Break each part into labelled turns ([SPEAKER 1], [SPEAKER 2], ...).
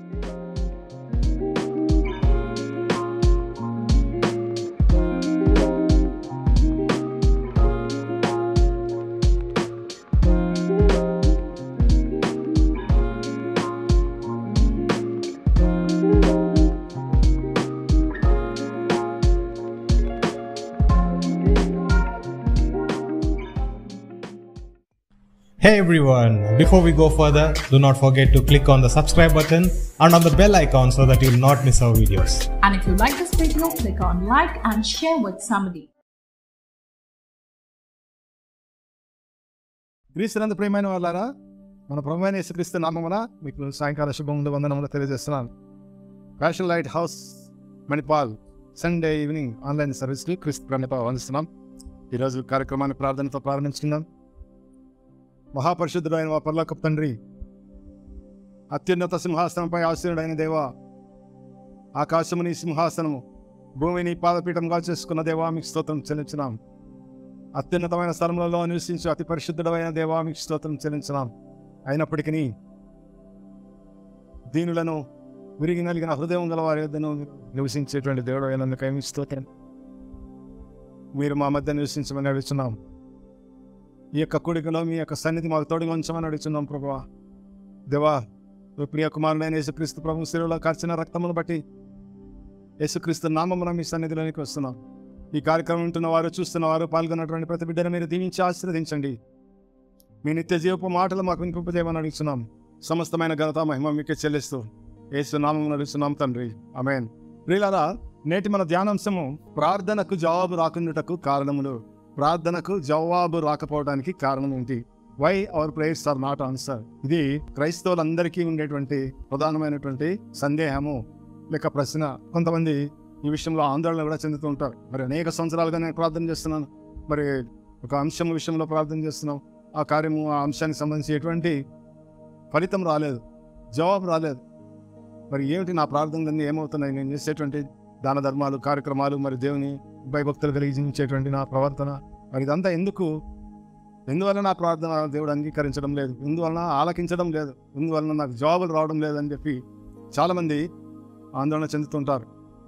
[SPEAKER 1] Hey everyone, before we go further, do not forget to click on the subscribe button and on the bell icon so that you will not miss our videos.
[SPEAKER 2] And if you like this video, click on like and share with somebody.
[SPEAKER 3] క్రీస్తునందు ప్రియమైన వాళ్ళారా మన ప్రభువైన యేసుక్రీస్తు నామమున మీకు సాయంకాల శుభములు వందనములు తెలియజేస్తున్నాను fashion light house Manipal Sunday evening online సర్వీస్కి క్రీస్తు ప్రణిప వందిస్తున్నాం ఈరోజు కార్యక్రమాన్ని ప్రార్థనతో ప్రారంభించుకుందాం మహాపరిశుద్ధుడైన మా పర్లోక తండ్రి అత్యున్నత సింహాసనంపై ఆశీనుడైన దేవా ఆకాశము నీ సింహాసనము భూమిని పాదపీఠంగా చేసుకున్న దేవా మీకు స్తోత్రం చెల్లించున్నాం అత్యున్నతమైన స్థలములలో నివసించు అతి పరిశుద్ధుడమైన దేవా మీకు స్తోత్రం చెల్లించున్నాం అయినప్పటికీ దీనులను విరిగి నలిగిన హృదయం గల వారి యొద్దను నివసించేటువంటి దేవుడు అయినందుకు ఏమి స్తోత్రం మీరు మా మధ్య నివసించమని అడుగుతున్నాం ఈ యొక్క కుడికలో మీ యొక్క సన్నిధి మాకు తోడుగా ఉంచమని అడుగుతున్నాం ప్రభువా దేవా మీ ప్రియ కుమారుడైన యేసుక్రీస్తు ప్రభు శిలువలో కార్చిన రక్తమును బట్టి యేసుక్రీస్తు నామమున మీ సన్నిధిలోనికి వస్తున్నాం ఈ కార్యక్రమం ఉంటున్న వారు చూస్తున్న వారు పాల్గొన్నటువంటి ప్రతి బిడ్డను మీరు దీవించి ఆశీర్వదించండి మీ నిత్య జీవపు మాటలు మాకు వినిపింపజేయమని అడుగుతున్నాం సమస్తమైన ఘనత మహిమ మీకే చెల్లిస్తూ యేసు నామం అడుగుతున్నాం తండ్రి అమేన్ ప్రియులారా నేటి మన ధ్యానాంశము ప్రార్థనకు జవాబు రాకుండాటకు కారణములు ప్రార్థనకు జవాబు రాకపోవడానికి కారణం ఏంటి why our prayers are not answer ఇది క్రైస్తవులందరికీ ఉండేటువంటి ప్రధానమైనటువంటి సందేహము లేక ప్రశ్న కొంతమంది ఈ విషయంలో ఆందోళన కూడా చెందుతూ ఉంటారు మరి అనేక సంవత్సరాలుగా నేను ప్రార్థన చేస్తున్నాను మరి ఒక అంశం విషయంలో ప్రార్థన చేస్తున్నాం ఆ కార్యము ఆ అంశానికి సంబంధించి ఎటువంటి ఫలితం రాలేదు జవాబు రాలేదు మరి ఏమిటి నా ప్రార్థనలన్నీ ఏమవుతున్నాయి నేను చేసేటువంటి దాన ధర్మాలు కార్యక్రమాలు మరి దేవుని భయభక్తులు కలిగించేటువంటి నా ప్రవర్తన మరి ఇదంతా ఎందుకు ఎందువల్ల నా ప్రార్థన దేవుడు అంగీకరించడం లేదు ఎందువలన ఆలకించడం లేదు ఎందువలన నాకు జవాబులు రావడం లేదని చెప్పి చాలామంది ఆందోళన చెందుతుంటారు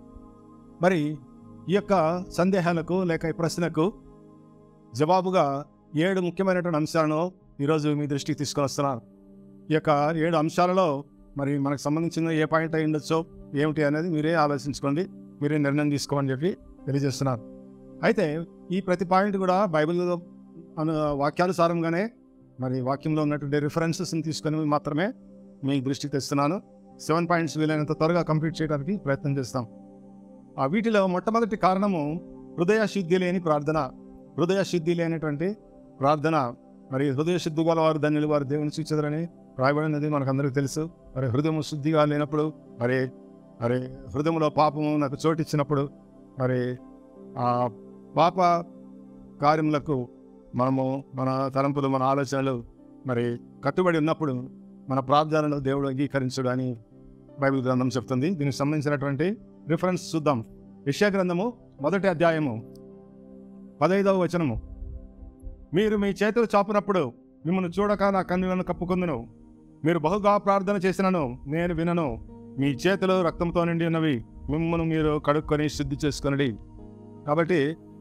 [SPEAKER 3] మరి ఈ యొక్క సందేహాలకు లేక ఈ ప్రశ్నకు జవాబుగా ఏడు ముఖ్యమైనటువంటి అంశాలను ఈరోజు మీ దృష్టికి తీసుకొని వస్తున్నాను ఈ యొక్క ఏడు అంశాలలో మరి మనకు సంబంధించిన ఏ పాయింట్ అయి ఉండొచ్చో ఏమిటి అనేది మీరే ఆలోచించుకోండి మీరే నిర్ణయం తీసుకోమని చెప్పి తెలియజేస్తున్నారు అయితే ఈ ప్రతి పాయింట్ కూడా బైబిల్లో అను వాక్యానుసారంగానే మరి వాక్యంలో ఉన్నటువంటి రిఫరెన్సెస్ని తీసుకొని మాత్రమే మీ దృష్టికి తెస్తున్నాను సెవెన్ పాయింట్స్ వీలైనంత త్వరగా కంప్లీట్ చేయడానికి ప్రయత్నం చేస్తాం ఆ వీటిలో మొట్టమొదటి కారణము హృదయ శుద్ధి లేని ప్రార్థన హృదయ శుద్ధి లేనటువంటి ప్రార్థన మరి హృదయ శుద్ధి గల వారు ధన్యులు వారు దేవుని సూచించదని రాయబడినది మనకందరికీ తెలుసు మరి హృదయం శుద్ధిగా లేనప్పుడు మరి మరి హృదయంలో పాపము నాకు చోటిచ్చినప్పుడు మరి ఆ పాప కార్యములకు మనము మన తలంపులు మన ఆలోచనలు మరి కట్టుబడి ఉన్నప్పుడు మన ప్రార్థనలు దేవుడు అంగీకరించుడు అని బైబిల్ గ్రంథం చెప్తుంది దీనికి సంబంధించినటువంటి రిఫరెన్స్ చూద్దాం విషయ గ్రంథము మొదటి అధ్యాయము పదైదవ వచనము మీరు మీ చేతులు చాపునప్పుడు మిమ్మల్ని చూడక నా కన్నులను కప్పుకుందును మీరు బహుగా ప్రార్థన చేసినను నేను వినను మీ చేతులు రక్తంతో నిండి ఉన్నవి మిమ్మల్ని మీరు కడుక్కొని శుద్ధి చేసుకొనడి కాబట్టి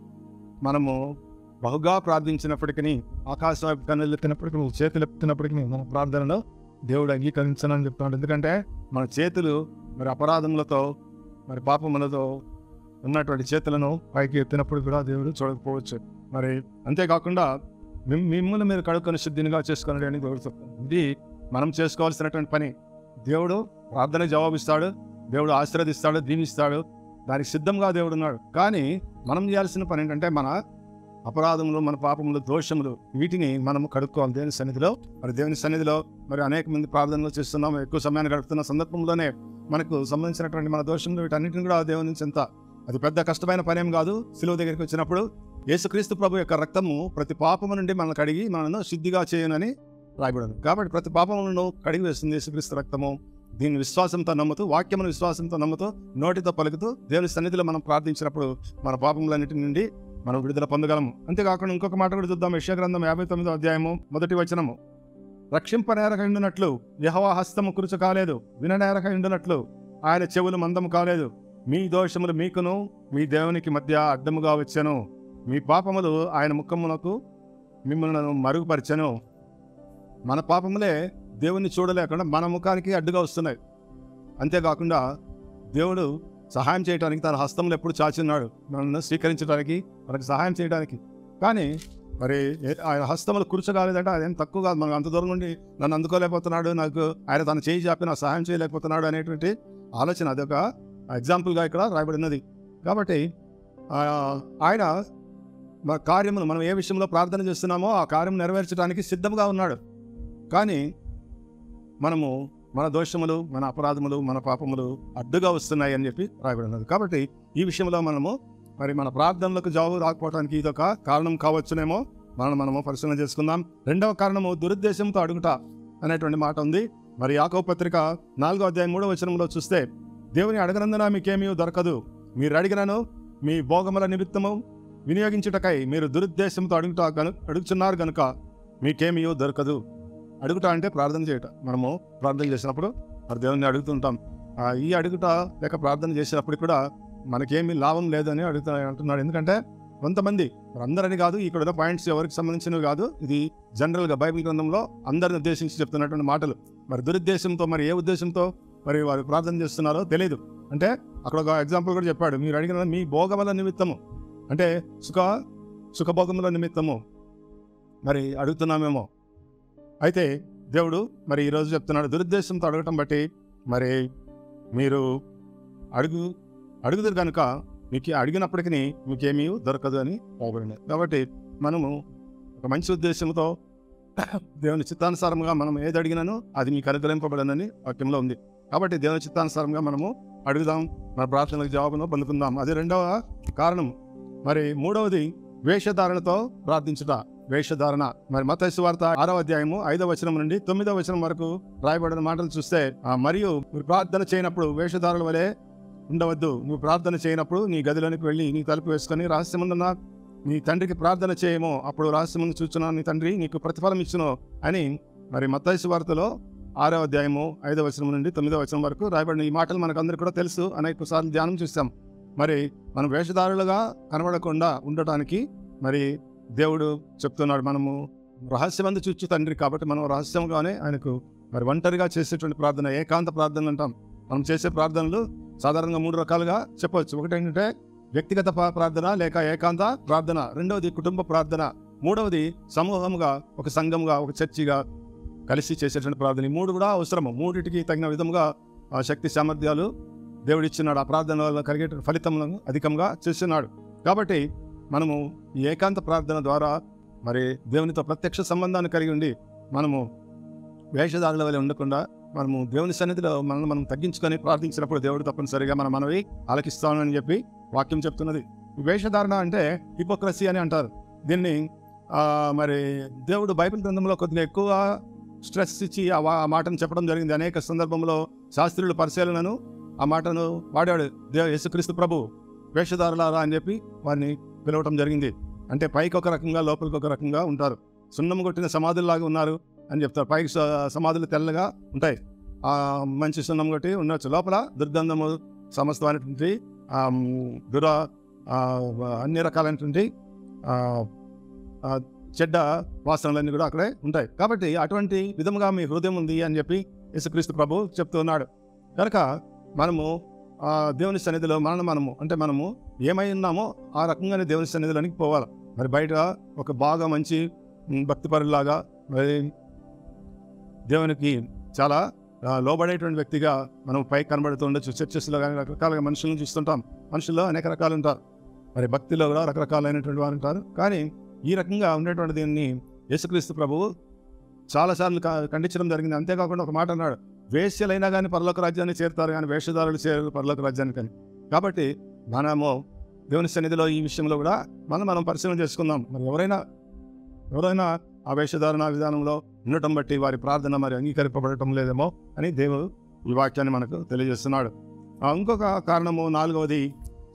[SPEAKER 3] మనము బహుగా ప్రార్థించినప్పటికీ ఆకాశం వైపు కన్నులు ఎత్తినప్పటికీ చేతులు ఎత్తినప్పటికీ మన ప్రార్థనలో దేవుడు అంగీకరించనని చెప్తున్నాడు ఎందుకంటే మన చేతులు మరి అపరాధములతో మరి పాపములతో ఉన్నటువంటి చేతులను పైకి ఎత్తినప్పుడు కూడా దేవుడు చూడకపోవచ్చు మరి అంతేకాకుండా మిమ్- మిమ్మల్ని మీరు కడుక్కొని శుద్ధినిగా చేసుకోండి అని దేవుడు చెప్తాడు ఇది మనం చేసుకోవాల్సినటువంటి పని దేవుడు ప్రార్థన జవాబిస్తాడు దేవుడు ఆశీర్వదిస్తాడు దీవిస్తాడు దానికి సిద్ధంగా దేవుడు ఉన్నాడు కానీ మనం చేయాల్సిన పని ఏంటంటే మన అపరాధములు మన పాపములు దోషములు వీటిని మనము కడుక్కోవాలి దేవుని సన్నిధిలో మరి దేవుని సన్నిధిలో మరి అనేక మంది ప్రార్థనలు చేస్తున్నాం ఎక్కువ సమయాన్ని గడుపుతున్న సందర్భంలోనే మనకు సంబంధించినటువంటి మన దోషములు వీటన్నిటిని కూడా దేవుని నుంచి ఎంత అది పెద్ద కష్టమైన పనేం కాదు సిలువ దగ్గరికి వచ్చినప్పుడు యేసుక్రీస్తు ప్రభు యొక్క రక్తము ప్రతి పాపము నుండి మనల్ని కడిగి మనల్ని శుద్ధిగా చేయనని రాయబడింది కాబట్టి ప్రతి పాపములను కడిగి వేస్తుంది యేసుక్రీస్తు రక్తము దీన్ని విశ్వాసంతో నమ్ముతూ వాక్యమును విశ్వాసంతో నమ్ముతూ నోటితో పలుకుతూ దేవుని సన్నిధిలో మనం ప్రార్థించినప్పుడు మన పాపములన్నిటి నుండి మనం విడుదల పొందగలము అంతేకాకుండా ఇంకొక మాట కూడా చూద్దాం యశ్య గ్రంథం యాభై తొమ్మిదో అధ్యాయము మొదటి వచనము రక్షింపనేరక ఉండునట్లు యహోవా హస్తము కురుచు కాలేదు విననేరక ఉండునట్లు ఆయన చెవులు మందము కాలేదు మీ దోషములు మీకును మీ దేవునికి మధ్య అడ్డముగా వచ్చాను మీ పాపములు ఆయన ముఖమునకు మిమ్మల్ని మరుగుపరిచెను మన పాపములే దేవుణ్ణి చూడలేకుండా మన ముఖానికి అడ్డుగా వస్తున్నాయి అంతేకాకుండా దేవుడు సహాయం చేయడానికి తన హస్తములు ఎప్పుడు చాచున్నాడు మనల్ని స్వీకరించడానికి మనకు సహాయం చేయడానికి కానీ మరి ఏ- ఆయన హస్తములు కూర్చోగాలేదంటే అదేం తక్కువ కాదు మనం అంత దూరం నుండి నన్ను అందుకోలేకపోతున్నాడు నాకు ఆయన తన చేయి చాపి నాకు సహాయం చేయలేకపోతున్నాడు అనేటువంటి ఆలోచన అదొక ఎగ్జాంపుల్గా ఇక్కడ రాయబడినది కాబట్టి ఆ, ఆయన మన కార్యమును మనం ఏ విషయంలో ప్రార్థన చేస్తున్నామో ఆ కార్యం నెరవేర్చడానికి సిద్ధంగా ఉన్నాడు కానీ మనము మన దోషములు మన అపరాధములు మన పాపములు అడ్డుగా వస్తున్నాయి అని చెప్పి రాయబడినది కాబట్టి ఈ విషయంలో మనము మరి మన ప్రార్థనలకు జవాబు రాకపోవడానికి ఇదొక కారణం కావచ్చునేమో మనం మనము పరిశీలన చేసుకుందాం రెండవ కారణము దురుద్దేశంతో అడుగుట అనేటువంటి మాట ఉంది మరి యాకవ పత్రిక నాలుగో అధ్యాయం మూడో వచనంలో చూస్తే దేవుని అడగనందున మీకేమీ దొరకదు మీరు అడిగినను మీ భోగముల నిమిత్తము వినియోగించుటకై మీరు దురుద్దేశంతో అడుగుట గను అడుగుచున్నారు గనుక మీకేమీ దొరకదు అడుగుట అంటే ప్రార్థన చేయట మనము ప్రార్థన చేసినప్పుడు మరి దేవుని అడుగుతుంటాం ఆ, ఈ అడుగుట లేక ప్రార్థన చేసినప్పుడు కూడా మనకేమీ లాభం లేదని అడుగుతా అంటున్నాడు ఎందుకంటే కొంతమంది మరి అందరని కాదు ఇక్కడ ఉన్న పాయింట్స్ ఎవరికి సంబంధించినవి కాదు ఇది జనరల్గా బైబిల్ గ్రంథంలో అందరిని ఉద్దేశించి చెప్తున్నటువంటి మాటలు మరి దురుద్దేశంతో మరి ఏ ఉద్దేశంతో మరి వారు ప్రార్థన చేస్తున్నారో తెలియదు అంటే అక్కడ ఒక ఎగ్జాంపుల్ కూడా చెప్పాడు మీరు అడిగిన మీ భోగముల నిమిత్తము అంటే సుఖ సుఖభోగముల నిమిత్తము మరి అడుగుతున్నామేమో అయితే దేవుడు మరి ఈరోజు చెప్తున్నాడు దురుద్దేశంతో అడగటం బట్టి మరి మీరు అడుగు అడుగుదురు కనుక మీకు అడిగినప్పటికీ మీకేమీ దొరకదు అని పోబడింది కాబట్టి మనము ఒక మంచి ఉద్దేశంతో దేవుని చిత్తానుసారంగా మనం ఏది అడిగినానో అది మీకు అనుగ్రహింపబడనని వాక్యంలో ఉంది కాబట్టి దేవుని చిత్తానుసారంగా మనము అడుగుదాం మన ప్రార్థనలకు జవాబును పొందుకుందాం అది రెండవ కారణం మరి మూడవది వేషధారణతో ప్రార్థించుట వేషధారణ మరి మతైసు వార్త ఆరవ అధ్యాయము ఐదవ వచనం నుండి తొమ్మిదవ వచనం వరకు రాయబడిన మాటలు చూస్తే ఆ, మరియు మీరు ప్రార్థన చేయనప్పుడు వేషధారుల వలె ఉండవద్దు నువ్వు ప్రార్థన చేయనప్పుడు నీ గదిలోనికి వెళ్ళి నీ తలుపు వేసుకొని రహస్యముందున్న నీ తండ్రికి ప్రార్థన చేయమో అప్పుడు రహస్యముందు చూచున్న నీ తండ్రి నీకు ప్రతిఫలం ఇచ్చును అని మరి మత్తైసు వార్తలో ఆరో అధ్యాయము ఐదవ వచనం నుండి తొమ్మిదవ వచనం వరకు రాయబడిన ఈ మాటలు మనకు అందరికీ కూడా తెలుసు అనేక సార్లు ధ్యానం చూస్తాం మరి మనం వేషధారులుగా కనబడకుండా ఉండటానికి మరి దేవుడు చెప్తున్నాడు మనము రహస్యమందు చూచు తండ్రి కాబట్టి మనం రహస్యంగానే ఆయనకు మరి ఒంటరిగా చేసేటువంటి ప్రార్థన ఏకాంత ప్రార్థన అంటాం మనం చేసే ప్రార్థనలు సాధారణంగా మూడు రకాలుగా చెప్పవచ్చు ఒకటి ఏంటంటే వ్యక్తిగత ప్రా- ప్రార్థన లేక ఏకాంత ప్రార్థన రెండవది కుటుంబ ప్రార్థన మూడవది సమూహంగా ఒక సంఘంగా ఒక చర్చిగా కలిసి చేసేటువంటి ప్రార్థన ఈ మూడు కూడా అవసరము మూడిటికి తగిన విధముగా ఆ శక్తి సామర్థ్యాలు దేవుడు ఇచ్చినాడు ఆ ప్రార్థన వల్ల కలిగే ఫలితములను అధికంగా చేస్తున్నాడు కాబట్టి మనము ఈ ఏకాంత ప్రార్థన ద్వారా మరి దేవునితో ప్రత్యక్ష సంబంధాన్ని కలిగి ఉండి మనము వేషధారుల వల్ల ఉండకుండా మనము దేవుని సన్నిధిలో మనల్ని మనం తగ్గించుకొని ప్రార్థించినప్పుడు దేవుడు తప్పనిసరిగా మన మనవి ఆలకిస్తానని చెప్పి వాక్యం చెప్తున్నది ఈ వేషధారణ అంటే హిపోక్రసీ అని అంటారు దీన్ని ఆ, మరి దేవుడు బైబిల్ గ్రంథంలో కొద్దిగా ఎక్కువ స్ట్రెస్ ఇచ్చి ఆ వా- ఆ మాటను చెప్పడం జరిగింది అనేక సందర్భంలో శాస్త్రుల పరిశీలనను ఆ మాటను వాడాడు దేవ యేసుక్రీస్తు ప్రభు వేషధారులారా అని చెప్పి వారిని పిలవటం జరిగింది అంటే పైకి ఒక రకంగా లోపలికి ఒక రకంగా ఉంటారు సున్నం కొట్టిన సమాధుల్లాగా ఉన్నారు అని చెప్తారు పైకి స- సమాధులు తెల్లగా ఉంటాయి ఆ మంచి సున్నం కొట్టి ఉండొచ్చు లోపల దుర్గంధము సమస్తమైనటువంటి ఆ, దుర ఆ, అన్ని రకాలైనటువంటి ఆ, ఆ, చెడ్డ వాసనలన్నీ కూడా అక్కడే ఉంటాయి కాబట్టి అటువంటి విధముగా మీ హృదయం ఉంది అని చెప్పి యేసుక్రీస్తు ప్రభు చెప్తున్నాడు కనుక మనము ఆ దేవుని సన్నిధిలో మనల్ని మనము అంటే మనము ఏమై ఉన్నామో ఆ రకంగానే దేవుని సన్నిధిలోనికి పోవాలి మరి బయట ఒక బాగా మంచి ఉమ్, భక్తిపరులాగా మరి దేవునికి చాలా ఆ, లోబడేటువంటి వ్యక్తిగా మనం పైకి కనబడుతూ ఉండొచ్చు చర్చెస్లో కానీ రకరకాలుగా మనుషులను చూస్తుంటాం మనుషుల్లో అనేక రకాలు ఉంటారు మరి భక్తిలో కూడా రకరకాలైనటువంటి వారు ఉంటారు కానీ ఈ రకంగా ఉండేటువంటి దీన్ని యేసుక్రీస్తు ప్రభువు చాలాసార్లు క- ఖండించడం జరిగింది అంతేకాకుండా ఒక మాట అన్నాడు వేశ్యలైనా కానీ పరలోక రాజ్యాన్ని చేరుతారు కానీ వేషధారులు చేరు పరలోక రాజ్యాన్ని కానీ కాబట్టి మనము దేవుని సన్నిధిలో ఈ విషయంలో కూడా మనం మనం పరిశీలన చేసుకుందాం మరి ఎవరైనా ఎవరైనా ఆ వేషధారణ విధానంలో ఉండటం బట్టి వారి ప్రార్థన మరి అంగీకరింపబడటం లేదేమో అని దేవుడు ఈ వాక్యాన్ని మనకు తెలియజేస్తున్నాడు ఆ ఇంకొక కారణము నాలుగవది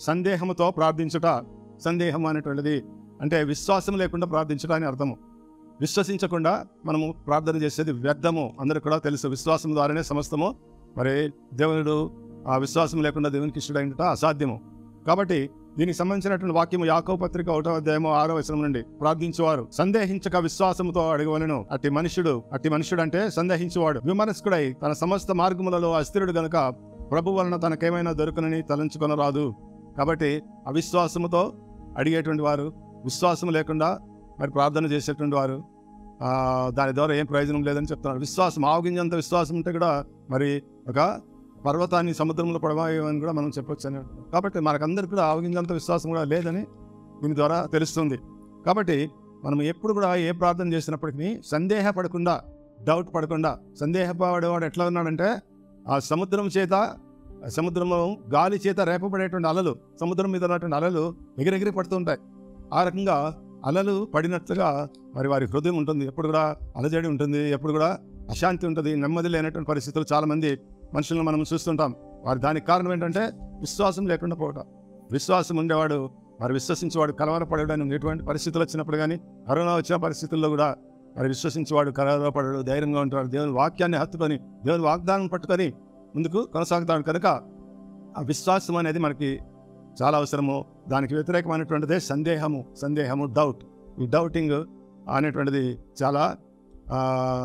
[SPEAKER 3] సందేహముతో ప్రార్థించుట సందేహం అనేటువంటిది అంటే విశ్వాసం లేకుండా ప్రార్థించుట అని అర్థము విశ్వసించకుండా మనము ప్రార్థన చేసేది వ్యర్థము అందరికి కూడా తెలుసు విశ్వాసం ద్వారానే సమస్తము మరి దేవుడు ఆ విశ్వాసం లేకుండా దేవునికి ఇష్టడైనట అసాధ్యము కాబట్టి దీనికి సంబంధించినటువంటి వాక్యము యాకో పత్రిక ఒకటో అధ్యాయము ఆరో వచనం నుండి ప్రార్థించేవారు సందేహించక విశ్వాసముతో అడగవలను అట్టి మనుషుడు అట్టి మనుషుడు అంటే సందేహించేవాడు విమనస్కుడై తన సమస్త మార్గములలో అస్థిరుడు గనుక ప్రభు వలన తనకేమైనా దొరుకునని తలంచుకొనరాదు కాబట్టి అవిశ్వాసముతో అడిగేటువంటి వారు విశ్వాసం లేకుండా మరి ప్రార్థన చేసేటువంటి వారు ఆ, దాని ద్వారా ఏం ప్రయోజనం లేదని చెప్తున్నారు విశ్వాసం ఆవగింజంత విశ్వాసం ఉంటే కూడా మరి ఒక పర్వతాన్ని సముద్రంలో పడవాయని కూడా మనం చెప్పొచ్చు అని కాబట్టి మనకందరికి కూడా ఆవగింజంత విశ్వాసం కూడా లేదని దీని ద్వారా తెలుస్తుంది కాబట్టి మనం ఎప్పుడు కూడా ఏ ప్రార్థన చేసినప్పటికీ సందేహపడకుండా డౌట్ పడకుండా సందేహపడేవాడు ఎట్లా ఉన్నాడంటే ఆ సముద్రం చేత ఆ సముద్రము గాలి చేత రేపబడేటువంటి అలలు సముద్రం మీద ఉన్నటువంటి అలలు ఎగిరెగిరి పడుతుంటాయి ఆ రకంగా అలలు పడినట్లుగా మరి వారి హృదయం ఉంటుంది ఎప్పుడు కూడా అలజడి ఉంటుంది ఎప్పుడు కూడా అశాంతి ఉంటుంది నెమ్మది లేనటువంటి పరిస్థితులు చాలా మంది మనుషులను మనం చూస్తుంటాం వారి దానికి కారణం ఏంటంటే విశ్వాసం లేకుండా పోవటం విశ్వాసం ఉండేవాడు మరి విశ్వసించేవాడు కలవరపడడానికి ఎటువంటి పరిస్థితులు వచ్చినప్పుడు కానీ కరోనా వచ్చిన పరిస్థితుల్లో కూడా మరి విశ్వసించేవాడు కలవరపడడు ధైర్యంగా ఉంటాడు దేవుని వాక్యాన్ని హత్తుకొని దేవుని వాగ్దానం పట్టుకొని ముందుకు కొనసాగుతాడు కనుక ఆ విశ్వాసం అనేది మనకి చాలా అవసరము దానికి వ్యతిరేకమైనటువంటిదే సందేహము సందేహము డౌట్ ఈ డౌటింగ్ అనేటువంటిది చాలా ఆ,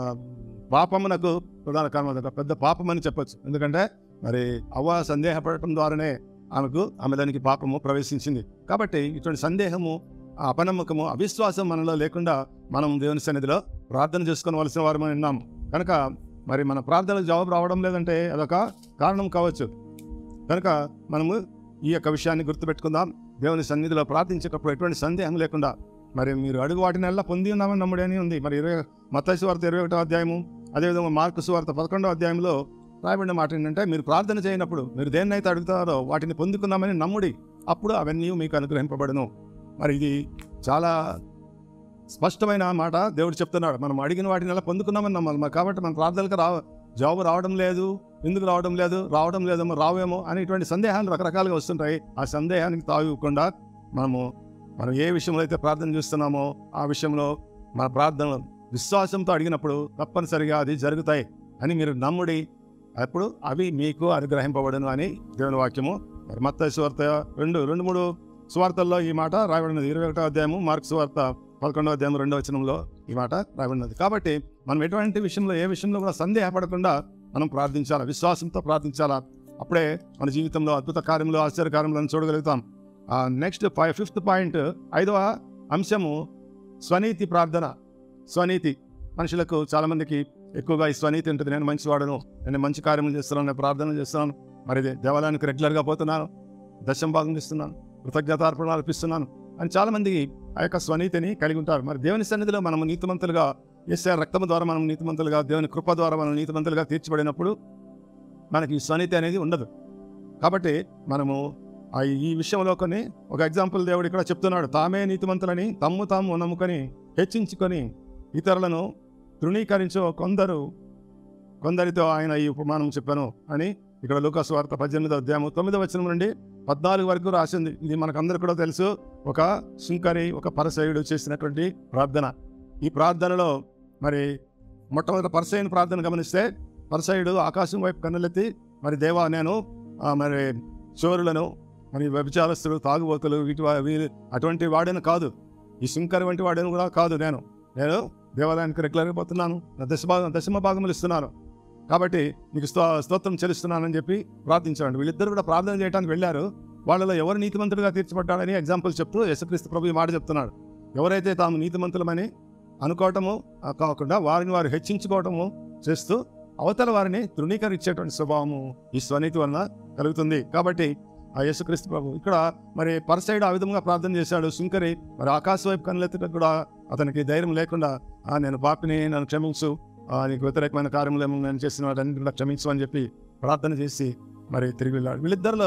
[SPEAKER 3] పాపమునకు ప్రధాన కారణం అది ఒక పెద్ద పాపం అని చెప్పొచ్చు ఎందుకంటే మరి అవ్వ సందేహపడటం ద్వారానే ఆమెకు ఆమె దానికి పాపము ప్రవేశించింది కాబట్టి ఇటువంటి సందేహము ఆ అపనమ్మకము అవిశ్వాసం మనలో లేకుండా మనం దేవుని సన్నిధిలో ప్రార్థన చేసుకోవలసిన వారు మనం ఉన్నాము కనుక మరి మన ప్రార్థనలకు జవాబు రావడం లేదంటే అదొక కారణం కావచ్చు కనుక మనము ఈ యొక్క విషయాన్ని గుర్తుపెట్టుకుందాం దేవుని సన్నిధిలో ప్రార్థించేటప్పుడు ఎటువంటి సందేహం లేకుండా మరి మీరు అడుగు వాటినల్లా పొంది ఉన్నామని నమ్ముడు అని ఉంది మరి ఇరవై మత్తయి వార్త ఇరవై ఒకటో అధ్యాయము అదేవిధంగా మార్కు సువార్త పదకొండో అధ్యాయంలో రాయబడిన మాట ఏంటంటే మీరు ప్రార్థన చేయనప్పుడు మీరు దేన్నైతే అడుగుతారో వాటిని పొందుకుందామని నమ్ముడి అప్పుడు అవన్నీ మీకు అనుగ్రహింపబడును మరి ఇది చాలా స్పష్టమైన మాట దేవుడు చెప్తున్నాడు మనం అడిగిన వాటిని ఎలా పొందుకున్నామని నమ్మాలి మరి కాబట్టి మన ప్రార్థనలకు రా జవాబు రావడం లేదు ఎందుకు రావడం లేదు రావడం లేదేమో రావేమో అనేటువంటి సందేహాలు రకరకాలుగా వస్తుంటాయి ఆ సందేహానికి తావివ్వకుండా మనము మనం ఏ విషయంలో అయితే ప్రార్థన చేస్తున్నామో ఆ విషయంలో మన ప్రార్థన విశ్వాసంతో అడిగినప్పుడు తప్పనిసరిగా అది జరుగుతాయి అని మీరు నమ్ముడి అప్పుడు అవి మీకు అనుగ్రహింపబడును అని దేవుని వాక్యము మరి మత్తయి సువార్త రెండు రెండు మూడు సువార్తల్లో ఈ మాట రాయబడినది ఇరవై ఒకటో అధ్యాయము మార్క్ సువార్త పదకొండవ అధ్యాయం రెండవ వచనంలో ఈ మాట రాయబడినది కాబట్టి మనం ఎటువంటి విషయంలో ఏ విషయంలో కూడా సందేహపడకుండా మనం ప్రార్థించాలా విశ్వాసంతో ప్రార్థించాలా అప్పుడే మన జీవితంలో అద్భుత కార్యములు ఆశ్చర్య కార్యములను చూడగలుగుతాం నెక్స్ట్ ఫైవ్ ఫిఫ్త్ పాయింట్ ఐదవ అంశము స్వనీతి ప్రార్థన స్వనీతి మనుషులకు చాలా మందికి ఎక్కువగా ఈ స్వనీతి ఉంటుంది నేను మంచివాడను నేను మంచి కార్యములు చేస్తున్నాను నేను ప్రార్థన చేస్తున్నాను మరి దేవాలయానికి రెగ్యులర్గా పోతున్నాను దశం భాగం ఇస్తున్నాను కృతజ్ఞతార్పణలు అర్పిస్తున్నాను అని చాలా మంది ఆ యొక్క స్వనీతిని కలిగి ఉంటారు మరి దేవుని సన్నిధిలో మనము నీతిమంతులుగా ఎస్ఆర్ రక్తము ద్వారా మనం నీతిమంతులుగా దేవుని కృప ద్వారా మనం నీతిమంతులుగా తీర్చబడినప్పుడు మనకి ఈ స్వనీతి అనేది ఉండదు కాబట్టి మనము ఆ ఈ విషయంలో కొన్ని ఒక ఎగ్జాంపుల్ దేవుడు ఇక్కడ చెప్తున్నాడు తామే నీతిమంతులని తమ్ము తాము నమ్ముకొని హెచ్చించుకొని ఇతరులను తృణీకరించో కొందరు కొందరితో ఆయన ఈ ఉపమానం చెప్పాను అని ఇక్కడ లూకాసు వార్త పద్దెనిమిదో అధ్యాయము తొమ్మిదో వచనం నుండి పద్నాలుగు వరకు రాసింది ఇది మనకందరూ కూడా తెలుసు ఒక శుంకరి ఒక పరసయుడు చేసినటువంటి ప్రార్థన ఈ ప్రార్థనలో మరి మొట్టమొదటి పరసయుని ప్రార్థన గమనిస్తే పరసయుడు ఆకాశం వైపు కన్నులెత్తి మరి దేవా నేను ఆ, మరి చోరులను మరి వ్యభిచారస్తులు తాగుబోతులు వీటి వా- వీ అటువంటి వాడని కాదు ఈ శుంకరి వంటి వాడని కూడా కాదు నేను నేను దేవాలయానికి రెగ్యులర్గా పోతున్నాను నా దశ భాగం దశమ భాగములు ఇస్తున్నాను కాబట్టి నీకు స్తో స్తోత్రం చెల్లిస్తున్నానని చెప్పి ప్రార్థించాడు వీళ్ళిద్దరు కూడా ప్రార్థన చేయడానికి వెళ్ళారు వాళ్ళలో ఎవరు నీతిమంతుడిగా తీర్చబడ్డాడని ఎగ్జాంపుల్ చెప్తూ యేసుక్రీస్తు ప్రభు ఈ మాట చెప్తున్నాడు ఎవరైతే తాము నీతిమంతులమని అనుకోవటము ఆ, కాకుండా వారిని వారు హెచ్చించుకోవటము చేస్తూ అవతల వారిని తృణీకరించేటువంటి స్వభావము ఈ స్వనీతి వలన కలుగుతుంది కాబట్టి ఆ యేసుక్రీస్తు ప్రభు ఇక్కడ మరి పరసైడ్ ఆ విధంగా ప్రార్థన చేశాడు శుంకరి మరి ఆకాశ వైపు కనులెత్తడం కూడా అతనికి ధైర్యం లేకుండా ఆ నేను పాపిని నన్ను క్షమించు ఆ, నీకు వ్యతిరేకమైన కార్యములు ఏమో నేను చేసిన వాటన్నిటి కూడా క్షమించు అని చెప్పి ప్రార్థన చేసి మరి తిరిగి వెళ్ళాడు వీళ్ళిద్దరిలో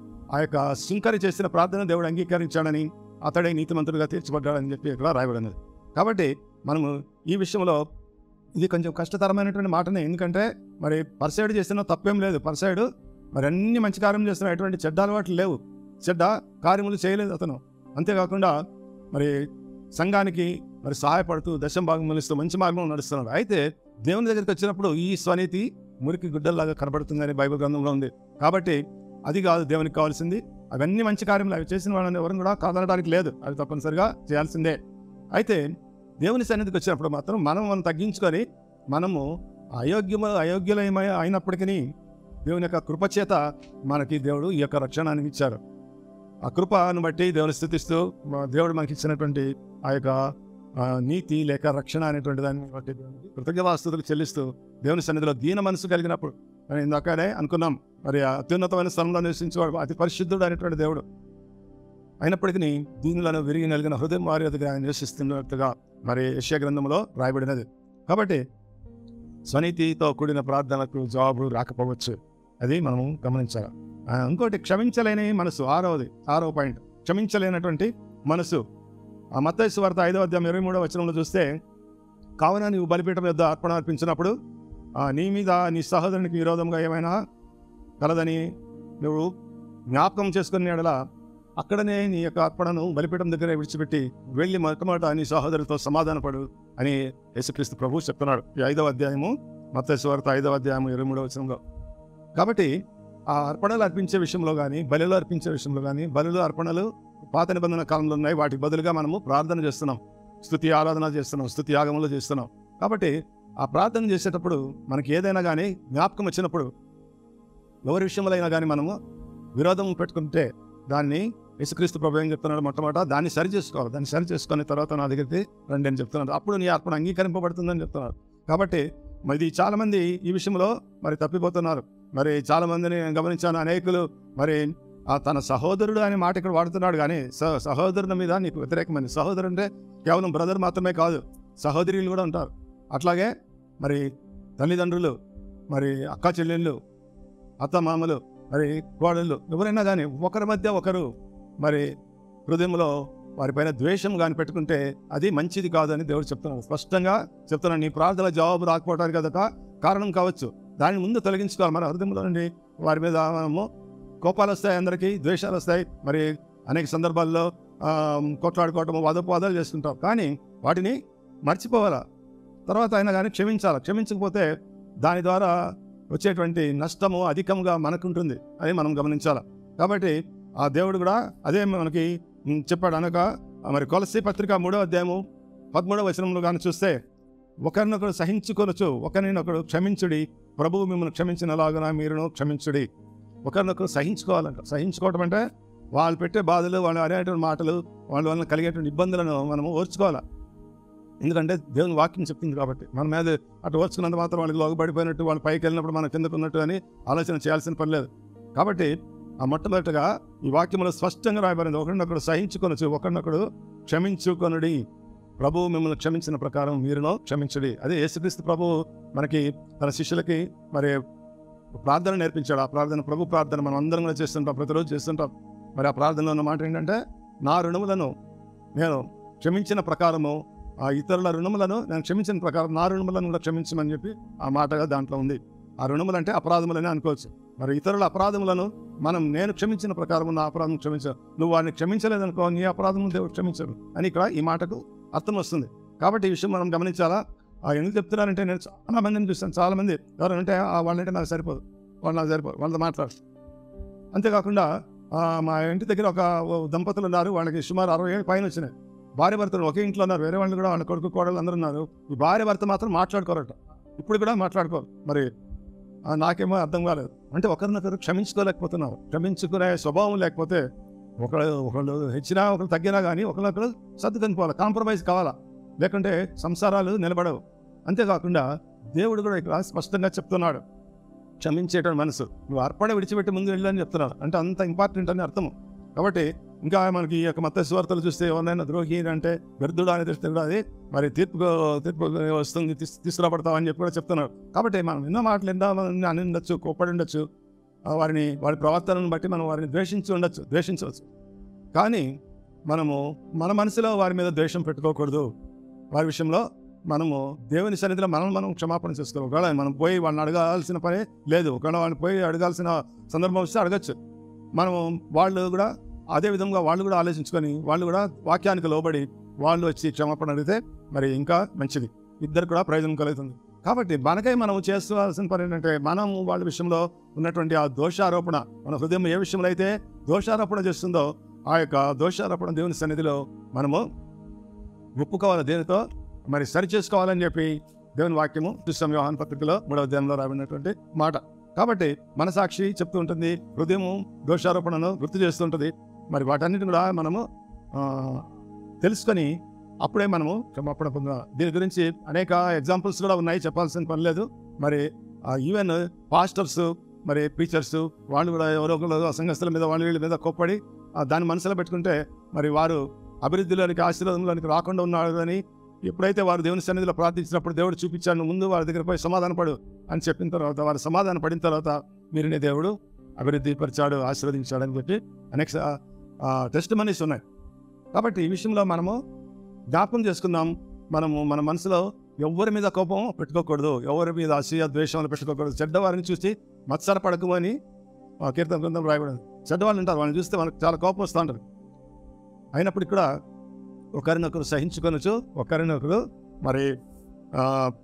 [SPEAKER 3] ఆ యొక్క శుంకరి చేసిన ప్రార్థన దేవుడు అంగీకరించాడని అతడే నీతిమంతుడిగా తీర్చబడ్డాడని చెప్పి ఇక్కడ రాయబడినది కాబట్టి మనము ఈ విషయంలో ఇది కొంచెం కష్టతరమైనటువంటి మాటనే ఎందుకంటే మరి పర్సైడ్ చేసిన తప్పేం లేదు పర్సైడ్ మరి అన్ని మంచి కార్యం చేస్తున్న ఎటువంటి చెడ్డ అలవాట్లు లేవు చెడ్డ కార్యములు చేయలేదు అతను అంతేకాకుండా మరి సంఘానికి మరి సహాయపడుతూ దశం భాగం మలిస్తూ మంచి మార్గంలో నడుస్తున్నాడు అయితే దేవుని దగ్గరికి వచ్చినప్పుడు ఈ స్వనీతి మురికి గుడ్డల్లాగా కనబడుతుందని బైబిల్ గ్రంథంలో ఉంది కాబట్టి అది కాదు దేవునికి కావాల్సింది అవన్నీ మంచి కార్యములు అవి చేసిన వాళ్ళని ఎవరు కూడా కాదనడానికి లేదు అవి తప్పనిసరిగా చేయాల్సిందే అయితే దేవుని సన్నిధికి వచ్చినప్పుడు మాత్రం మనం మనం తగ్గించుకొని మనము అయోగ్యము అయోగ్యులమై అయినప్పటికీ దేవుని యొక్క కృపచేత మనకి దేవుడు ఈ యొక్క రక్షణాన్ని ఇచ్చారు ఆ కృపను బట్టి దేవుని స్థుతిస్తూ మా దేవుడు మనకి ఇచ్చినటువంటి ఆ యొక్క ఆ, నీతి లేక రక్షణ అనేటువంటి దాన్ని బట్టి దేవునికి కృతజ్ఞతాస్తుతులు చెల్లిస్తూ దేవుని సన్నిధిలో దీన మనసు కలిగినప్పుడు మనం ఇందాకనే అనుకున్నాం మరి ఆ అత్యున్నతమైన స్థలంలో నివసించేవాడు అతి పరిశుద్ధుడు అనేటువంటి దేవుడు అయినప్పటికీ దీనిలను విరిగి నలిగిన హృదయం వారి ఎదుగా ఆయన నివసిస్తున్నట్టుగా మరి యశ్యా గ్రంథంలో రాయబడినది కాబట్టి స్వనీతితో కూడిన ప్రార్థనకు జవాబు రాకపోవచ్చు అది మనము గమనించాలి ఆ, ఇంకోటి క్షమించలేని మనసు ఆరవది ఆరవ పాయింట్ క్షమించలేనటువంటి మనసు ఆ మత్తయి వార్త ఐదవ అధ్యాయం ఇరవై మూడవ వచనంలో చూస్తే కావున నీవు బలిపీఠం యొద్ద అర్పణ అర్పించినప్పుడు ఆ, నీ మీద నీ సహోదరునికి విరోధంగా ఏమైనా కలదని నువ్వు జ్ఞాపకం చేసుకుని ఎడల అక్కడనే నీ యొక్క అర్పణను బలిపీఠం దగ్గర విడిచిపెట్టి వెళ్ళి మొట్టమొదట నీ సహోదరులతో సమాధానపడు అని యేసుక్రీస్తు ప్రభు చెప్తున్నాడు ఈ ఐదవ అధ్యాయము మత్తయి వార్త ఐదవ అధ్యాయము ఇరవై మూడవ వచనంలో కాబట్టి ఆ అర్పణలు అర్పించే విషయంలో కానీ బలిలో అర్పించే విషయంలో కానీ బలులు అర్పణలు పాత నిబంధన కాలంలో ఉన్నాయి వాటికి బదులుగా మనము ప్రార్థన చేస్తున్నాం స్థుతి ఆరాధన చేస్తున్నాం స్థుతి యాగములు చేస్తున్నాం కాబట్టి ఆ ప్రార్థన చేసేటప్పుడు మనకి ఏదైనా కానీ జ్ఞాపకం వచ్చినప్పుడు ఎవరి విషయంలో అయినా కానీ మనము విరోధం పెట్టుకుంటే దాన్ని యేసుక్రీస్తు ప్రభు ఏం చెప్తున్నాడు మొట్టమొదట దాన్ని సరి చేసుకోవాలి దాన్ని సరి చేసుకుని తర్వాత నా దగ్గరికి రండి అని చెప్తున్నాడు అప్పుడు నీ అర్పణ అంగీకరింపబడుతుందని చెప్తున్నాడు కాబట్టి మరి చాలా మంది ఈ విషయంలో మరి తప్పిపోతున్నారు మరి చాలా మందిని నేను గమనించాను అనేకులు మరి ఆ తన సహోదరుడు అనే మాట ఇక్కడ వాడుతున్నాడు కానీ స సహోదరుని మీద నీకు వ్యతిరేకమైంది సహోదరు అంటే కేవలం బ్రదర్ మాత్రమే కాదు సహోదరులు కూడా ఉంటారు అట్లాగే మరి తల్లిదండ్రులు మరి అక్క చెల్లెళ్ళు అత్త మామలు మరి కోడళ్ళు ఎవరైనా కానీ ఒకరి మధ్య ఒకరు మరి హృదయంలో వారిపైన ద్వేషం కానీ పెట్టుకుంటే అది మంచిది కాదని దేవుడు చెప్తున్నాడు స్పష్టంగా చెప్తున్నాడు నీ ప్రార్థన జవాబు రాకపోవడానికి అదొక కారణం కావచ్చు దాని ముందు తొలగించుకోవాలి మన హృదయంలో నుండి వారి మీద మనము కోపాలు వస్తాయి అందరికీ ద్వేషాలు వస్తాయి మరి అనేక సందర్భాల్లో ఆ, కొట్లాడుకోవటం వాదోపవాదాలు చేసుకుంటాం కానీ వాటిని మర్చిపోవాలా తర్వాత అయినా కానీ క్షమించాలి క్షమించకపోతే దాని ద్వారా వచ్చేటువంటి నష్టము అధికంగా మనకుంటుంది అని మనం గమనించాలి కాబట్టి ఆ దేవుడు కూడా అదే మనకి ఉమ్, చెప్పాడు అనగా ఆ మరి కొలసి పత్రిక మూడో అధ్యాయము పదమూడవ వచనంలో కానీ చూస్తే ఒకరినొకరు సహించుకొనొచ్చు ఒకరినొకరు క్షమించుడి ప్రభువు మిమ్మల్ని క్షమించినలాగున మీరును క్షమించుడి ఒకరినొకరు సహించుకోవాలంట సహించుకోవటం అంటే వాళ్ళు పెట్టే బాధలు వాళ్ళు అనేటువంటి మాటలు వాళ్ళ వలన కలిగేటువంటి ఇబ్బందులను మనము ఓర్చుకోవాలి ఎందుకంటే దేవుని వాక్యం చెప్తుంది కాబట్టి మన మీద అటు ఓర్చుకున్నంత మాత్రం వాళ్ళకి లోగబడిపోయినట్టు వాళ్ళు పైకి వెళ్ళినప్పుడు మనం కిందకు ఉన్నట్టు అని ఆలోచన చేయాల్సిన పని లేదు కాబట్టి ఆ మొట్టమొదటిగా ఈ వాక్యంలో స్పష్టంగా రాయబడింది ఒకరినొకడు సహించుకొనొచ్చు ఒకరినొకడు క్షమించుకొనుడి ప్రభువు మిమ్మల్ని క్షమించిన ప్రకారం మీరునో క్షమించడి అదే యేసుక్రీస్తు ప్రభువు మనకి తన శిష్యులకి మరి ప్రార్థన నేర్పించాడు ఆ ప్రార్థన ప్రభు ప్రార్థన మనం అందరం కూడా చేస్తుంటాం ప్రతిరోజు చేస్తుంటాం మరి ఆ ప్రార్థనలో ఉన్న మాట ఏంటంటే నా రుణములను నేను క్షమించిన ప్రకారము ఆ ఇతరుల రుణములను నేను క్షమించిన ప్రకారం నా రుణములను కూడా క్షమించమని చెప్పి ఆ మాటగా దాంట్లో ఉంది ఆ రుణములు అంటే అపరాధములని అనుకోవచ్చు మరి ఇతరుల అపరాధములను మనం నేను క్షమించిన ప్రకారం నా అపరాధం క్షమించాను నువ్వు వాడిని క్షమించలేదనుకో నీ అపరాధం దేవుడు క్షమించరు అని ఇక్కడ ఈ మాటకు అర్థం వస్తుంది కాబట్టి ఈ విషయం మనం గమనించాలా ఆ ఎందుకు చెప్తున్నారంటే నేను చాలా మందిని చూస్తాను చాలా మంది ఎవరంటే ఆ వాళ్ళంటే నాకు సరిపోదు వాళ్ళు నాకు సరిపోదు వాళ్ళతో మాట్లాడు అంతేకాకుండా ఆ, మా ఇంటి దగ్గర ఒక ఓ దంపతులు ఉన్నారు వాళ్ళకి సుమారు అరవై ఏళ్ళు పైన వచ్చినాయి భార్య భర్తలు ఒకే ఇంట్లో ఉన్నారు వేరే వాళ్ళు కూడా వాళ్ళ కొడుకు కోడలు అందరూ ఉన్నారు ఈ భార్య భర్త మాత్రం మాట్లాడుకోరట ఇప్పుడు కూడా మాట్లాడుకోరు మరి ఆ, నాకేమో అర్థం కాలేదు అంటే ఒకరినొకరు క్షమించుకోలేకపోతున్నారు క్షమించుకునే స్వభావం లేకపోతే ఒకళ్ళు ఒకళ్ళు హెచ్చినా ఒకళ్ళు తగ్గినా కానీ ఒకరినొకరు సర్దుకొని పోవాలి కాంప్రమైజ్ కావాలా లేకుంటే సంసారాలు నిలబడవు అంతేకాకుండా దేవుడు కూడా ఇక్కడ స్పష్టంగా చెప్తున్నాడు క్షమించేటువంటి మనసు నువ్వు అర్పణ విడిచిపెట్టి ముందు వెళ్ళని చెప్తున్నాడు అంటే అంత ఇంపార్టెంట్ అని అర్థము కాబట్టి ఇంకా మనకి ఈ యొక్క మత స్వార్థలు చూస్తే ఎవరినైనా ద్రోహి అంటే వ్యర్థుడు అని తెలిస్తే కూడా అది మరి తీర్పు తీర్పు వస్తుంది తీస్- తీసుకురాబడతావు అని చెప్పి కూడా చెప్తున్నారు కాబట్టి మనం ఎన్నో మాటలు ఎన్నో అని ఉండొచ్చు కోప్పడి ఉండొచ్చు ఆ వారిని వారి ప్రవర్తనను బట్టి మనం వారిని ద్వేషించి ఉండొచ్చు ద్వేషించవచ్చు కానీ మనము మన మనసులో వారి మీద ద్వేషం పెట్టుకోకూడదు వారి విషయంలో మనము దేవుని సన్నిధిలో మనం మనం క్షమాపణ చేసుకోవాలి ఒకవేళ మనం పోయి వాళ్ళని అడగాల్సిన పని లేదు ఒకవేళ వాళ్ళని పోయి అడగాల్సిన సందర్భం వస్తే అడగచ్చు మనం వాళ్ళు కూడా అదే విధంగా వాళ్ళు కూడా ఆలోచించుకొని వాళ్ళు కూడా వాక్యానికి లోబడి వాళ్ళు వచ్చి క్షమాపణ అడిగితే మరి ఇంకా మంచిది ఇద్దరు కూడా ప్రయోజనం కలుగుతుంది కాబట్టి మనకై మనం చేసుకోవాల్సిన పని ఏంటంటే మనం వాళ్ళ విషయంలో ఉన్నటువంటి ఆ దోషారోపణ మన హృదయం ఏ విషయంలో అయితే దోషారోపణ చేస్తుందో ఆ యొక్క దోషారోపణ దేవుని సన్నిధిలో మనము ఒప్పుకోవాలి దేనితో మరి సరి చేసుకోవాలని చెప్పి దేవుని వాక్యము చూస్తాం వ్యవహాన్ పత్రికలో మూడవ అధ్యాయంలో రాబడినటువంటి మాట కాబట్టి మనసాక్షి చెప్తూ ఉంటుంది హృదయము దోషారోపణను గుర్తు చేస్తుంటుంది మరి వాటన్నిటిని కూడా మనము ఆ, తెలుసుకొని అప్పుడే మనము క్షమాపణ పొందాలి దీని గురించి అనేక ఎగ్జాంపుల్స్ కూడా ఉన్నాయి చెప్పాల్సిన పని లేదు మరి ఈవెన్ పాస్టర్స్ మరి టీచర్స్ వాళ్ళు కూడా ఎవరో ఒకరు అసంగస్తుల మీద వాళ్ళ వీళ్ళ మీద కోప్పడి ఆ, దాన్ని మనసులో పెట్టుకుంటే మరి వారు అభివృద్ధిలోనికి ఆశీర్వాదంలోనికి రాకుండా ఉన్నారు అని ఎప్పుడైతే వారు దేవుని సన్నిధిలో ప్రార్థించినప్పుడు దేవుడు చూపించాను ముందు వారి దగ్గర పోయి సమాధాన పడు అని చెప్పిన తర్వాత వారు సమాధాన పడిన తర్వాత మీరునే దేవుడు అభివృద్ధి పరిచాడు ఆశీర్వదించాడు అని చెప్పి అనేక టెస్ట్ మనీస్ ఉన్నాయి కాబట్టి ఈ విషయంలో మనము జ్ఞాపకం చేసుకుందాం మనము మన మనసులో ఎవరి మీద కోపం పెట్టుకోకూడదు ఎవరి మీద అసూయ ద్వేషాలు పెట్టుకోకూడదు చెడ్డవారిని చూసి మత్సర పడకు అని ఆ కీర్తన గ్రంథం రాయబడింది చెడ్డవాళ్ళు ఉంటారు వాళ్ళని చూస్తే మనకు చాలా కోపం వస్తూ ఉంటుంది అయినప్పటికీ కూడా ఒకరినొకరు సహించుకొనొచ్చు ఒకరినొకరు మరి ఆ,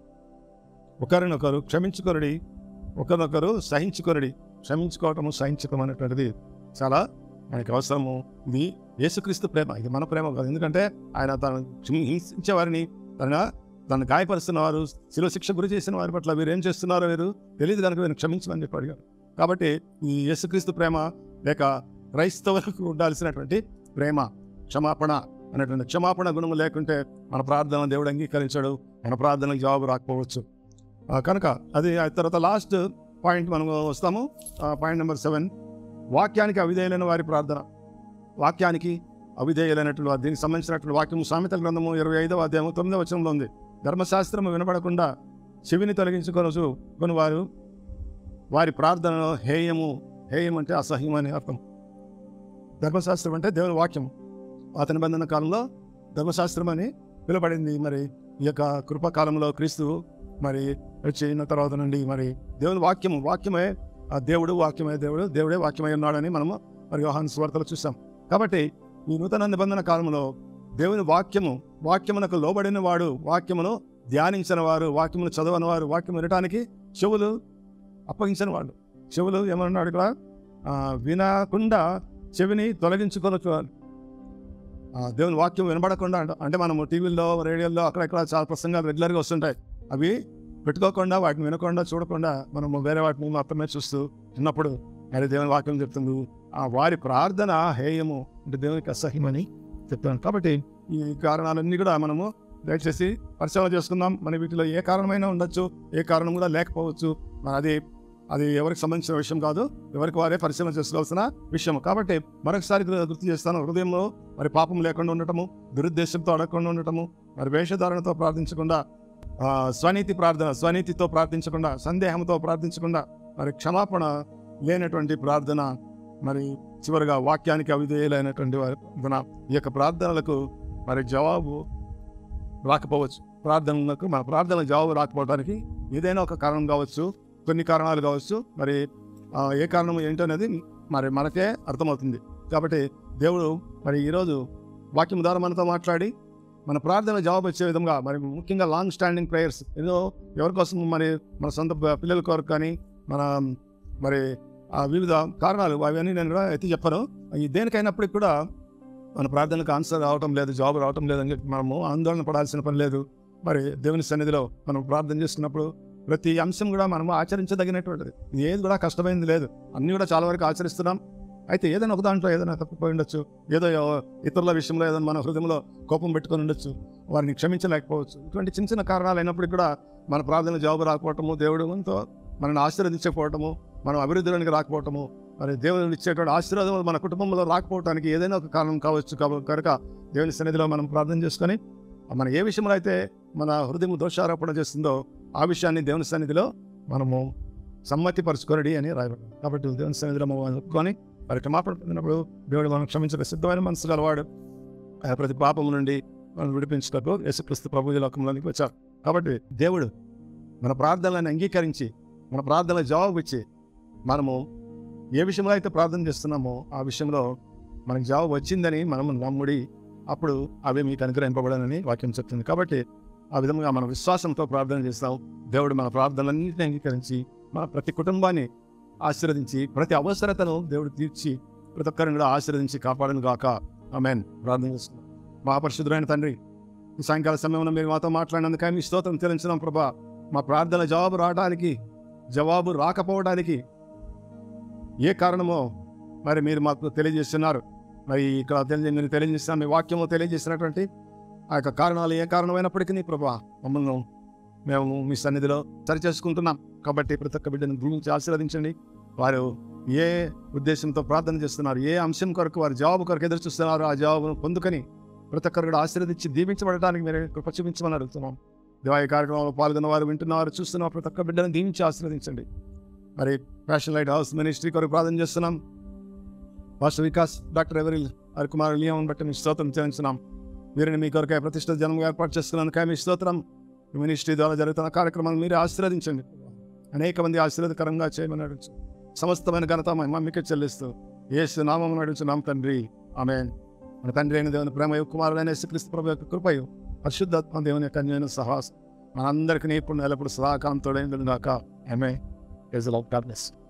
[SPEAKER 3] ఒకరినొకరు క్షమించుకొనడి ఒకరినొకరు సహించుకొనడి క్షమించుకోవటము సహించటం అనేటువంటిది చాలా మనకి అవసరము ఇది యేసుక్రీస్తు ప్రేమ ఇది మన ప్రేమ కాదు ఎందుకంటే ఆయన తను హింసించే వారిని తన తను గాయపరుస్తున్న వారు శిలో శిక్ష గురి చేసిన వారి పట్ల వీరు ఏం చేస్తున్నారో వీరు తెలియదు కనుక వీరిని క్షమించమని చెప్పి అడిగారు కాబట్టి ఈ యేసుక్రీస్తు ప్రేమ లేక క్రైస్తవులకు ఉండాల్సినటువంటి ప్రేమ క్షమాపణ అనేటువంటి క్షమాపణ గుణము లేకుంటే మన ప్రార్థన దేవుడు అంగీకరించాడు మన ప్రార్థనకు జవాబు రాకపోవచ్చు ఆ, కనుక అది ఆ తర్వాత లాస్ట్ పాయింట్ మనం వస్తాము పాయింట్ నెంబర్ సెవెన్ వాక్యానికి అవిధేయులైన వారి ప్రార్థన వాక్యానికి అవిధేయులైనటువంటి వారు దీనికి సంబంధించినటువంటి వాక్యం సామెతల గ్రంథము ఇరవై ఐదవ అధ్యాయము తొమ్మిదవ వచనంలో ఉంది ధర్మశాస్త్రము వినపడకుండా చెవిని తొలగించుకొనసు కొని వారు వారి ప్రార్థనలో హేయము హేయం అంటే అసహ్యం అని అర్థం ధర్మశాస్త్రం అంటే దేవుని వాక్యం పాత నిబంధన కాలంలో ధర్మశాస్త్రం అని పిలువబడింది మరి ఈ యొక్క కృపకాలంలో క్రీస్తు మరి వచ్చిన తర్వాత నుండి మరి దేవుని వాక్యము వాక్యమే ఆ దేవుడు వాక్యమే దేవుడు దేవుడే వాక్యమై ఉన్నాడని మనము మరి యోహాన్ స్వార్తలు చూసాం కాబట్టి ఈ నూతన నిబంధన కాలంలో దేవుని వాక్యము వాక్యమునకు లోబడిన వాడు వాక్యమును ధ్యానించిన వారు వాక్యమును చదవని వారు వాక్యం వినటానికి చెవులు అప్పగించిన వాళ్ళు చెవులు ఏమన్నాడు ఇక్కడ ఆ, వినకుండా చెవిని తొలగించుకొనొచ్చు అని. ఆ, దేవుని వాక్యం వినబడకుండా అంట- అంటే మనము టీవీల్లో రేడియోల్లో అక్కడక్కడ చాలా ప్రసంగాలు రెగ్యులర్గా వస్తుంటాయి అవి పెట్టుకోకుండా వాటిని వినకుండా చూడకుండా మనము వేరే వాటిని మాత్రమే చూస్తూ ఉన్నప్పుడు మరి దేవుని వాక్యం చెప్తుంది ఆ వారి ప్రార్థన హేయము అంటే దేవునికి అసహ్యమని చెప్తాను కాబట్టి ఈ కారణాలన్నీ కూడా మనము దయచేసి పరిశీలన చేసుకుందాం మన వీటిలో ఏ కారణమైనా ఉండొచ్చు ఏ కారణం కూడా లేకపోవచ్చు మరి అది అది ఎవరికి సంబంధించిన విషయం కాదు ఎవరికి వారే పరిశీలన చేసుకోవాల్సిన విషయం కాబట్టి మరొకసారి గు- గుర్తు చేస్తాను హృదయంలో మరి పాపం లేకుండా ఉండటము దురుద్దేశంతో అడగకుండా ఉండటము మరి వేషధారణతో ప్రార్థించకుండా ఆ, స్వనీతి ప్రార్థన స్వనీతితో ప్రార్థించకుండా సందేహంతో ప్రార్థించకుండా మరి క్షమాపణ లేనటువంటి ప్రార్థన మరి చివరిగా వాక్యానికి అవిధేయులైనటువంటి వారి ప్రార్థన ఈ యొక్క ప్రార్థనలకు మరి జవాబు రాకపోవచ్చు ప్రార్థనలకు మన ప్రార్థన జవాబు రాకపోవడానికి ఏదైనా ఒక కారణం కావచ్చు కొన్ని కారణాలు కావచ్చు మరి ఆ, ఏ కారణం ఏంటనేది మరి మనకే అర్థమవుతుంది కాబట్టి దేవుడు మరి ఈరోజు వాక్యం ద్వారా మనతో మాట్లాడి మన ప్రార్థన జవాబు వచ్చే విధంగా మరి ముఖ్యంగా లాంగ్ స్టాండింగ్ ప్రేయర్స్ ఏదో ఎవరి కోసం మరి మన సొంత ప- పిల్లల కొరకు కానీ మన మరి ఆ వివిధ కారణాలు అవన్నీ నేను కూడా ఎత్తి చెప్పను ఈ దేనికైనప్పటికి కూడా మన ప్రార్థనకు ఆన్సర్ రావటం లేదు జవాబు రావటం లేదని చెప్పి మనము ఆందోళన పడాల్సిన పని లేదు మరి దేవుని సన్నిధిలో మనం ప్రార్థన చేస్తున్నప్పుడు ప్రతి అంశం కూడా మనము ఆచరించదగినటువంటిది ఇది ఏది కూడా కష్టమైంది లేదు అన్నీ కూడా చాలా వరకు ఆచరిస్తున్నాం అయితే ఏదైనా ఒక దాంట్లో ఏదైనా తప్పిపోయి ఉండొచ్చు ఏదో ఎవ- ఇతరుల విషయంలో ఏదైనా మన హృదయంలో కోపం పెట్టుకొని ఉండొచ్చు వారిని క్షమించలేకపోవచ్చు ఇటువంటి చిన్న చిన్న కారణాలు అయినప్పటికీ కూడా మన ప్రార్థన జవాబు రాకపోవటము దేవుడు మనతో మనల్ని ఆశీర్వదించకపోవటము మనం అభివృద్ధిలోనికి రాకపోవటము మరి దేవుని ఇచ్చేటువంటి ఆశీర్వాదం మన కుటుంబంలో రాకపోవడానికి ఏదైనా ఒక కారణం కావచ్చు కాబ- కనుక దేవుని సన్నిధిలో మనం ప్రార్థన చేసుకొని మన ఏ విషయంలో అయితే మన హృదయం దోషారోపణ చేస్తుందో ఆ విషయాన్ని దేవుని సన్నిధిలో మనము సమ్మతిపరచుకొనడి అని రాయబడింది కాబట్టి దేవుని సన్నిధిలో మనం ఒప్పుకొని మరి క్షమాపణ పొందినప్పుడు దేవుడు మనం క్షమించక సిద్ధమైన మనసు గలవాడు ఆ ప్రతి పాపం నుండి మనం విడిపించుటకు యేసుక్రీస్తు ప్రభు ఈ లోకంలోనికి వచ్చారు కాబట్టి దేవుడు మన ప్రార్థనలను అంగీకరించి మన ప్రార్థన జవాబు ఇచ్చి మనము ఏ విషయంలో అయితే ప్రార్థన చేస్తున్నామో ఆ విషయంలో మనకు జవాబు వచ్చిందని మనం నమ్ముడి అప్పుడు అవి మీకు అనుగ్రహింపబడనని వాక్యం చెప్తుంది కాబట్టి ఆ విధంగా మనం విశ్వాసంతో ప్రార్థన చేస్తాం దేవుడు మన ప్రార్థనలన్నింటినీ అంగీకరించి మన ప్రతి కుటుంబాన్ని ఆశీర్వదించి ప్రతి అవసరతను దేవుడు తీర్చి ప్రతి ఒక్కరిని కూడా ఆశీర్వదించి కాపాడను గాక ఆమెన్ ప్రార్థన చేస్తున్నాం మహాపరిశుద్ధుడైన తండ్రి ఈ సాయంకాల సమయంలో మీరు మాతో మాట్లాడినందుకు మీ స్తోత్రం తెలించినాం ప్రభా మా ప్రార్థన జవాబు రావడానికి జవాబు రాకపోవడానికి ఏ కారణమో మరి మీరు మాకు తెలియజేస్తున్నారు మరి ఇక్కడ తెలియ మీరు తెలియజేసిన మీ వాక్యము తెలియజేసినటువంటి ఆ యొక్క కారణాలు ఏ కారణమైనప్పటికీ ప్రభా మమ్మల్ని మేము మీ సన్నిధిలో సరి చేసుకుంటున్నాం కాబట్టి ప్రతి ఒక్క బిడ్డను గురించి ఆశీర్వదించండి వారు ఏ ఉద్దేశంతో ప్రార్థన చేస్తున్నారు ఏ అంశం కొరకు వారు జవాబు కొరకు ఎదురు చూస్తున్నారు ఆ జవాబును పొందుకొని ప్రతి ఒక్కరు కూడా ఆశీర్వదించి దీవించబడటానికి మీరు కృప చూపించమని అడుగుతున్నాం దివాయి కార్యక్రమంలో పాల్గొన్న వారు వింటున్నవారు చూస్తున్న ప్రతి ఒక్క బిడ్డను దీవించి ఆశీర్వదించండి మరి ఫ్యాషన్ లైట్ హౌస్ మినిస్ట్రీ కొరకు ప్రార్థన చేస్తున్నాం పాస్టర్ వికాస్ డాక్టర్ ఎవరిల్ హరికుమార్ లియామని బట్టి మీ స్తోత్రం చేయించున్నాం వీరిని మీ కొరకే ప్రతిష్ట జనంగా ఏర్పాటు చేస్తున్నాను మీ స్తోత్రం ఈ మినిస్ట్రీ ద్వారా జరుగుతున్న కార్యక్రమాలు మీరు ఆశీర్వదించండి అనేక మంది ఆశీర్వదకరంగా చేయమని అడుగుచు సమస్తమైన ఘనత మహిమ మీకే చెల్లిస్తూ ఏసు నామం నడుచున్నాం తండ్రి ఆమె మన తండ్రి అయిన దేవుని ప్రేమ కుమారుడైన యేసుక్రీస్తు ప్రభు యొక్క కృపయు పరిశుద్ధాత్మ దేవుని యొక్క అన్యోన్య సహాసం మనందరికీ ఇప్పుడు ఎల్లప్పుడు సదాకాలంతో దాకా ఆమె ఇస్ లవ్ గాడ్ బ్లెస్